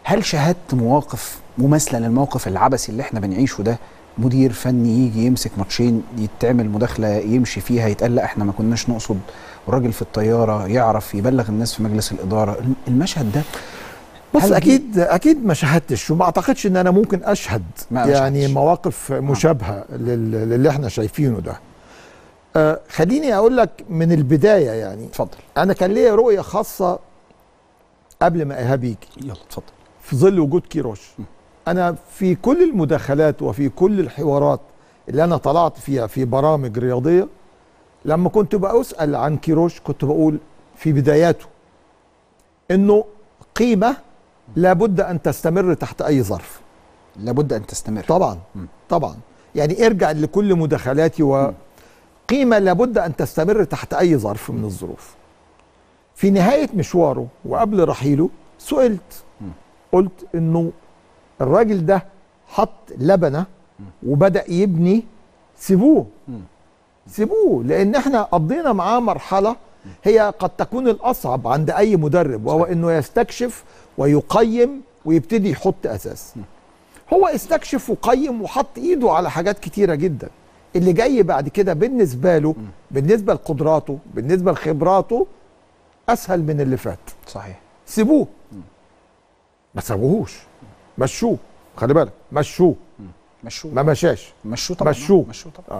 هل شاهدت مواقف مماثله للموقف العبثي اللي احنا بنعيشه ده مدير فني يجي يمسك ماتشين يتعمل مداخله يمشي فيها يتقال لا احنا ما كناش نقصد والراجل في الطياره يعرف يبلغ الناس في مجلس الاداره المشهد ده بص هل دي- اكيد اكيد ما شاهدتش وما اعتقدش ان انا ممكن اشهد ما- ما يعني شاهدتش. مواقف مشابهه لل- للي احنا شايفينه ده آه خليني اقول لك من البدايه يعني اتفضل انا كان ليا رؤيه خاصه قبل ما ايهاب يجي يلا اتفضل في ظل وجود كيروش انا في كل المداخلات وفي كل الحوارات اللي انا طلعت فيها في برامج رياضيه لما كنت بسال عن كيروش كنت بقول في بداياته انه قيمه لابد ان تستمر تحت اي ظرف لابد ان تستمر طبعا طبعا يعني ارجع لكل مداخلاتي وقيمه لابد ان تستمر تحت اي ظرف من الظروف في نهايه مشواره وقبل رحيله سئلت قلت انه الراجل ده حط لبنه وبدا يبني سيبوه سيبوه لان احنا قضينا معاه مرحله هي قد تكون الاصعب عند اي مدرب وهو انه يستكشف ويقيم ويبتدي يحط اساس هو استكشف وقيم وحط ايده على حاجات كتيره جدا اللي جاي بعد كده بالنسبه له بالنسبه لقدراته بالنسبه لخبراته اسهل من اللي فات صحيح سيبوه ما سابوهوش مشوه خلي بالك مشوه مشوه ما مشاش مشوه طبعا مشوه مشوه طبعا اه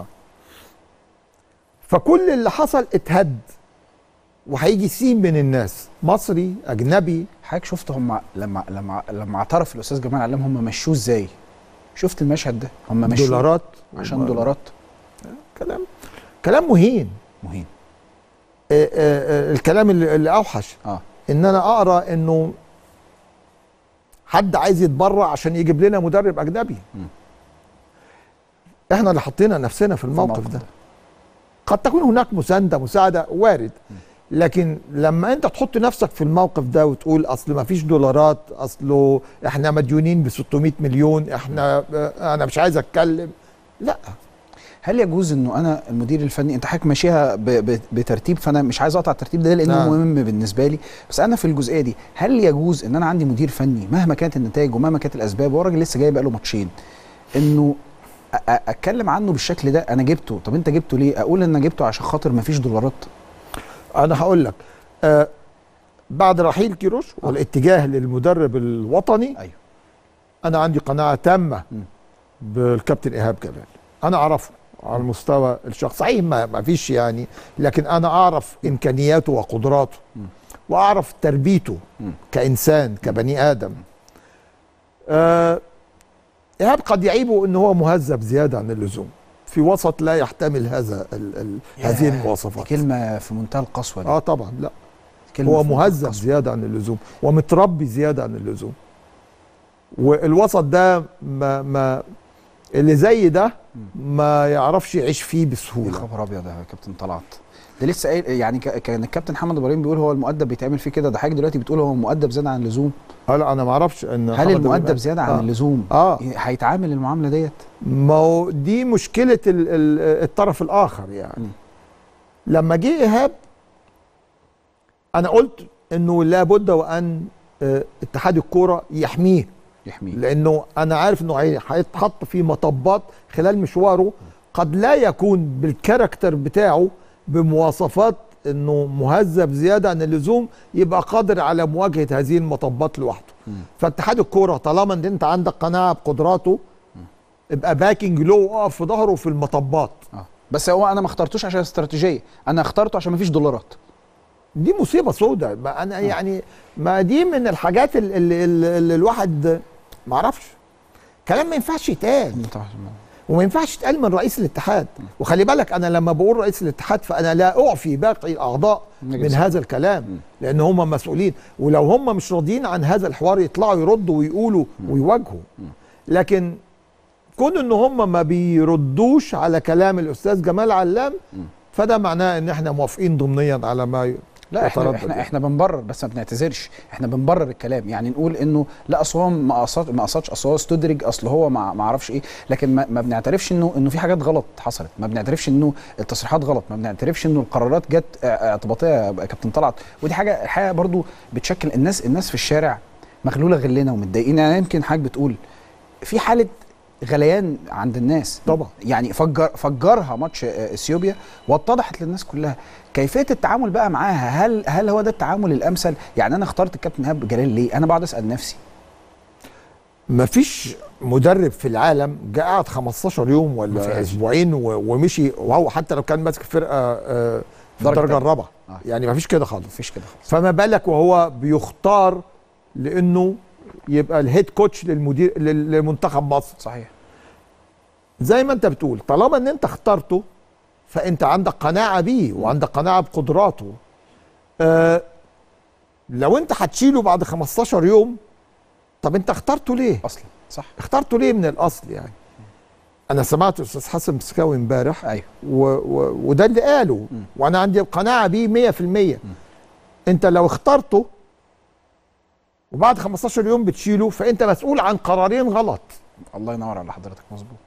فكل اللي حصل اتهد وهيجي سين من الناس مصري اجنبي حضرتك شفت هم لما لما لما اعترف الاستاذ جمال علام هم مشوه ازاي شفت المشهد ده هم مشوه دولارات عشان وما- دولارات كلام كلام مهين مهين آه، آه، آه، الكلام اللي اللي اوحش اه ان انا اقرا انه حد عايز يتبرع عشان يجيب لنا مدرب اجنبي احنا اللي حطينا نفسنا في الموقف الموقف ده قد تكون هناك مسانده مساعده وارد لكن لما انت تحط نفسك في الموقف ده وتقول اصل ما فيش دولارات اصله احنا مديونين ب 600 مليون احنا آه، انا مش عايز اتكلم لا هل يجوز انه انا المدير الفني انت حضرتك ماشيها ب- ب- بترتيب فانا مش عايز اقطع الترتيب ده لانه نعم. مهم بالنسبه لي بس انا في الجزئيه دي هل يجوز ان انا عندي مدير فني مهما كانت النتائج ومهما كانت الاسباب هو راجل لسه جاي بقاله ماتشين انه أ- أ- اتكلم عنه بالشكل ده انا جبته طب انت جبته ليه اقول ان انا جبته عشان خاطر ما فيش دولارات انا هقول لك آه بعد رحيل كيروش والاتجاه للمدرب الوطني ايوه انا عندي قناعه تامه م. بالكابتن ايهاب جلال انا اعرفه على المستوى الشخصي صحيح ما ما فيش يعني لكن انا اعرف امكانياته وقدراته واعرف تربيته م. كانسان كبني ادم آه ايهاب قد يعيبه ان هو مهذب زياده عن اللزوم في وسط لا يحتمل هذا ال ال هذه ياه، المواصفات دي كلمه في منتهى القسوه دي اه طبعا لا كلمة هو في منتهى مهذب القسوة. زياده عن اللزوم ومتربي زياده عن اللزوم والوسط ده ما ما اللي زي ده ما يعرفش يعيش فيه يا بسهوله خبر ابيض يا كابتن طلعت ده لسه قايل يعني ك- كان الكابتن محمد ابراهيم بيقول هو المؤدب بيتعمل فيه كده ده حضرتك دلوقتي بتقول هو مؤدب زياده عن اللزوم هلا انا ما اعرفش ان هل محمد المؤدب إبراهيم- زياده عن آه. اللزوم اه هيتعامل المعامله ديت ما هو دي مشكله ال ال الطرف الاخر يعني م. لما جه ايهاب انا قلت انه لابد وان آه، اتحاد الكوره يحميه يحميه لانه انا عارف انه هي- هيتحط في مطبات خلال مشواره قد لا يكون بالكاركتر بتاعه بمواصفات انه مهذب زياده عن اللزوم يبقى قادر على مواجهه هذه المطبات لوحده فاتحاد الكوره طالما ان انت عندك قناعه بقدراته ابقى باكينج له وقف في ظهره في المطبات اه بس هو انا ما اخترتوش عشان استراتيجيه انا اخترته عشان ما فيش دولارات دي مصيبه سوداء ما انا يعني ما دي من الحاجات اللي, اللي, اللي الواحد ما اعرفش كلام ما ينفعش يتقال وما ينفعش يتقال من رئيس الاتحاد وخلي بالك انا لما بقول رئيس الاتحاد فانا لا اعفي باقي الاعضاء من مجلس. هذا الكلام لان هم مسؤولين ولو هم مش راضيين عن هذا الحوار يطلعوا يردوا ويقولوا ويواجهوا لكن كون ان هم ما بيردوش على كلام الاستاذ جمال علام فده معناه ان احنا موافقين ضمنيا على ما ي- لا احنا يتردد احنا يعني. احنا بنبرر بس ما بنعتذرش احنا بنبرر الكلام يعني نقول انه لا اصل هو ما قصد ما قصدش اصل هو استدرج اصل هو ما ما اعرفش ايه لكن ما, ما بنعترفش انه انه في حاجات غلط حصلت ما بنعترفش انه التصريحات غلط ما بنعترفش انه القرارات جت اه- اعتباطيه يا كابتن طلعت ودي حاجه الحقيقه برضو بتشكل الناس الناس في الشارع مغلوله غلنا ومتضايقين يعني يمكن حضرتك بتقول في حاله غليان عند الناس طبعا يعني فجر فجرها ماتش آه، اثيوبيا واتضحت للناس كلها كيفيه التعامل بقى معاها هل هل هو ده التعامل الامثل يعني انا اخترت الكابتن ايهاب جلال ليه انا بقعد اسال نفسي مفيش مدرب في العالم جه قعد 15 يوم ما ولا فيهاش. اسبوعين و- ومشي وهو حتى لو كان ماسك فرقه آه، في درجة الدرجه تانية. الرابعه آه. يعني مفيش كده خالص مفيش كده خالص فما بالك وهو بيختار لانه يبقى الهيد كوتش للمدير لل- لمنتخب مصر صحيح زي ما انت بتقول طالما ان انت اخترته فانت عندك قناعه بيه وعندك قناعه بقدراته آه لو انت هتشيله بعد 15 يوم طب انت اخترته ليه اصلا صح اخترته ليه من الاصل يعني انا سمعت استاذ حسن مسكاوي امبارح ايوه و و وده اللي قاله مم. وانا عندي قناعه بيه 100% انت لو اخترته وبعد 15 يوم بتشيله فانت مسؤول عن قرارين غلط الله ينور على حضرتك مظبوط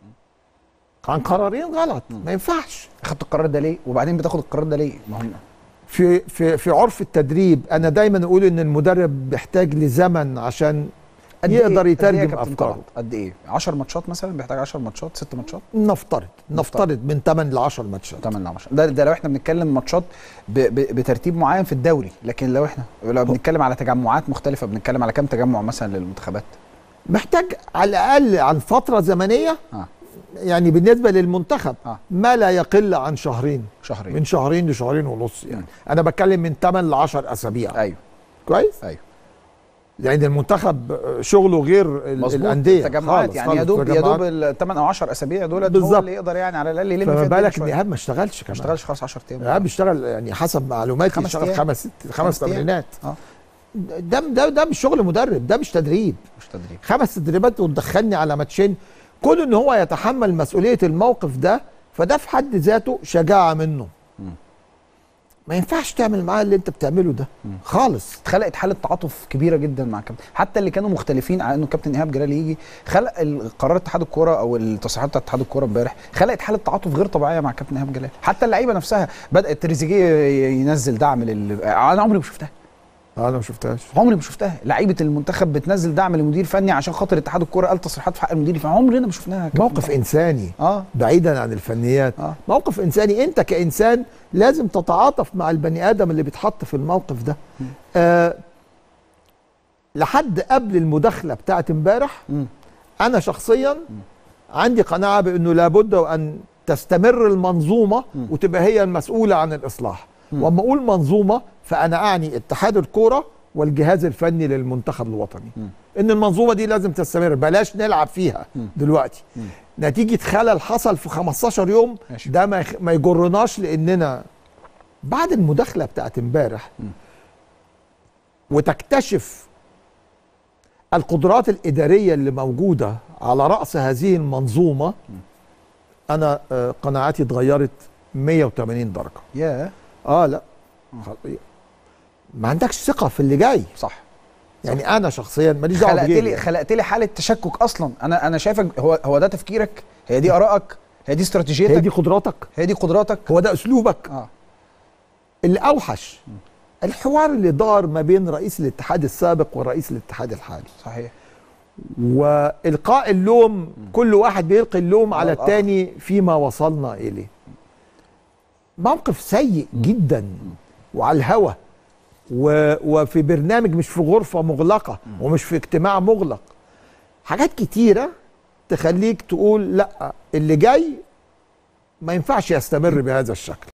عن قرارين غلط ما ينفعش اخدت القرار ده ليه وبعدين بتاخد القرار ده ليه ما هم في في في عرف التدريب انا دايما اقول ان المدرب بيحتاج لزمن عشان قد يقدر إيه- قد إيه يا يترجم كابتن افكاره طلعت؟ قد ايه 10 ماتشات مثلا بيحتاج 10 ماتشات 6 ماتشات نفترض نفترض من 8 ل 10 ماتشات 8 ل 10 ده ده لو احنا بنتكلم ماتشات ب ب بترتيب معين في الدوري لكن لو احنا لو بنتكلم على تجمعات مختلفه بنتكلم على كام تجمع مثلا للمنتخبات محتاج على الاقل عن فتره زمنيه اه يعني بالنسبه للمنتخب آه. ما لا يقل عن شهرين شهرين من شهرين لشهرين ونص يعني مم. انا بتكلم من 8 ل 10 اسابيع ايوه كويس ايوه لان المنتخب شغله غير ال- مظبوط الانديه تجمعات خالص يعني يا خالص دوب يا تجمعات. دوب الثمان او 10 اسابيع دول هو بالظبط. اللي يقدر يعني على الاقل يلم فما فيها الدنيا بالك ان شوية. ايهاب ما اشتغلش ما كمان اشتغلش خلاص 10 ايام ايهاب بيشتغل يعني حسب معلوماتي خمس اشتغل أيام. خمس ست خمس خمس أيام. تمرينات اه ده ده ده مش شغل مدرب ده مش تدريب مش تدريب خمس تدريبات وتدخلني على ماتشين كون ان هو يتحمل مسؤوليه الموقف ده فده في حد ذاته شجاعه منه مم. ما ينفعش تعمل معاه اللي انت بتعمله ده خالص اتخلقت حاله تعاطف كبيره جدا مع كابتن حتى اللي كانوا مختلفين على انه كابتن ايهاب جلال يجي خلق ال- قرار اتحاد الكوره او التصريحات بتاعت اتحاد الكوره امبارح خلقت حاله تعاطف غير طبيعيه مع كابتن ايهاب جلال حتى اللعيبه نفسها بدات تريزيجيه ينزل دعم لل انا عمري ما شفتها انا ما شفتهاش عمري ما شفتها لعيبه المنتخب بتنزل دعم لمدير فني عشان خاطر اتحاد الكوره قال تصريحات في حق المدير الفني عمرنا ما شفناها يا كابتن موقف طبعاً. انساني اه بعيدا عن الفنيات اه موقف انساني انت كانسان لازم تتعاطف مع البني ادم اللي بيتحط في الموقف ده آه لحد قبل المداخله بتاعت امبارح مم. انا شخصيا عندي قناعه بانه لابد ان تستمر المنظومه مم. وتبقى هي المسؤوله عن الاصلاح مم. واما اقول منظومه فانا اعني اتحاد الكوره والجهاز الفني للمنتخب الوطني مم. ان المنظومه دي لازم تستمر بلاش نلعب فيها مم. دلوقتي مم. نتيجه خلل حصل في 15 يوم ماشي. ده ما يخ- ما يجرناش لاننا بعد المداخله بتاعت امبارح مم. وتكتشف القدرات الإدارية اللي موجودة على رأس هذه المنظومة أنا آه، قناعاتي اتغيرت 180 درجة يا آه لا خل- ما عندكش ثقة في اللي جاي صح يعني أنا شخصيا ماليش دعوة خلقت بغيري لي يعني. خلقت لي حاله تشكك اصلا انا انا شايفك هو هو ده تفكيرك هي دي ارائك هي دي استراتيجيتك هي دي قدراتك هي دي قدراتك هو ده أسلوبك اه اللي أوحش الحوار اللي دار ما بين رئيس الاتحاد السابق ورئيس الاتحاد الحالي صحيح والقاء اللوم كل واحد بيلقي اللوم على الآخر. التاني فيما وصلنا اليه موقف سيء جدا وعلى الهوى و... وفي برنامج مش في غرفة مغلقة ومش في اجتماع مغلق حاجات كتيرة تخليك تقول لا اللي جاي ما ينفعش يستمر بهذا الشكل